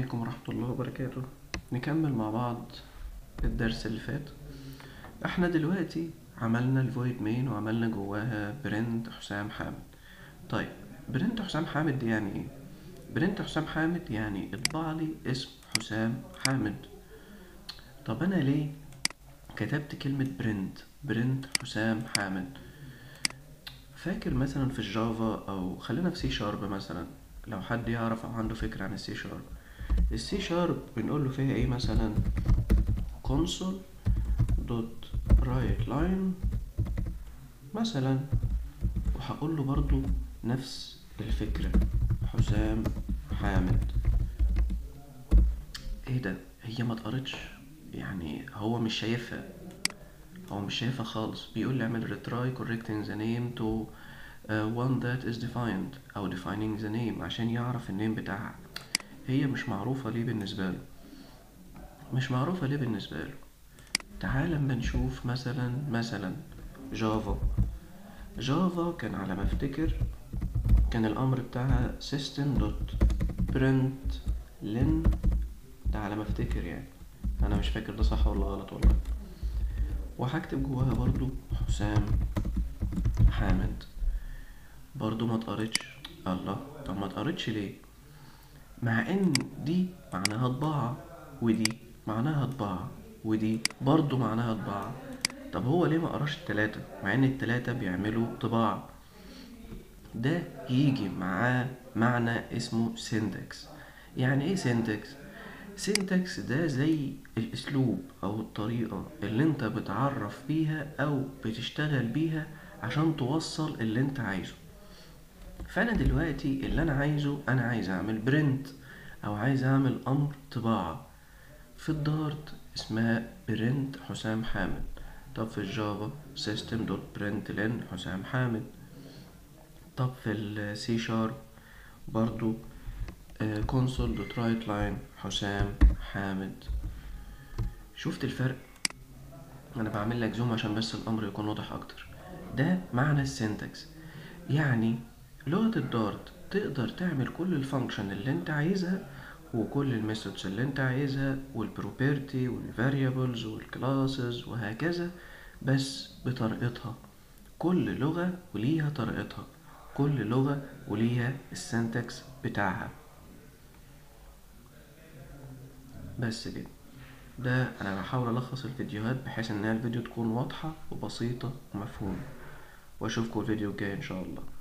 عليكم ورحمة الله وبركاته نكمل مع بعض الدرس اللي فات احنا دلوقتي عملنا الفويد مين وعملنا جواها برنت حسام حامد طيب برنت حسام حامد دي يعني ايه برنت حسام حامد يعني اطبع لي اسم حسام حامد طب انا ليه كتبت كلمة برنت برنت حسام حامد فاكر مثلا في الجافا او خلينا في سي شارب مثلا لو حد يعرف او عنده فكرة عن السي شارب السي شارب بنقول له فيها ايه مثلا console دوت رايت لاين مثلا وهقول له برضو نفس الفكرة حسام حامد ايه ده هي ما اتقرتش يعني هو مش شايفها هو مش شايفها خالص بيقول لي اعمل retry correcting the name to uh, one that is defined او defining the name عشان يعرف النيم بتاعها هي مش معروفة ليه بالنسبة له مش معروفة ليه بالنسبة له تعال اما نشوف مثلا مثلا جافا جافا كان على ما افتكر كان الامر بتاعها system dot print len ده على ما افتكر يعني انا مش فاكر ده صح ولا غلط والله وهكتب جواها برضو حسام حامد برضو ما اتقرتش الله طب ما اتقرتش ليه مع ان دي معناها طباعة ودي معناها طباعة ودي برضو معناها طباعة طب هو ليه ما قراش التلاتة مع ان التلاتة بيعملوا طباعة ده يجي معاه معنى اسمه سينتكس يعني ايه سينتكس سينتكس ده زي الاسلوب او الطريقة اللي انت بتعرف بيها او بتشتغل بيها عشان توصل اللي انت عايزه فانا دلوقتي اللي انا عايزه انا عايز اعمل برنت او عايز اعمل امر طباعة في الدارت اسمها برنت حسام حامد طب في الجافا سيستم دوت برنت لين حسام حامد طب في السي شارب برضو كونسول دوت رايت لاين حسام حامد شفت الفرق انا بعمل لك زوم عشان بس الامر يكون واضح اكتر ده معنى السنتكس يعني لغة الدارت تقدر تعمل كل الفانكشن اللي انت عايزها وكل الميثودز اللي انت عايزها والبروبرتي والفاريبلز والكلاسز وهكذا بس بطريقتها كل لغة وليها طريقتها كل لغة وليها السنتكس بتاعها بس كده ده انا بحاول الخص الفيديوهات بحيث ان الفيديو تكون واضحة وبسيطة ومفهومة واشوفكم الفيديو الجاي ان شاء الله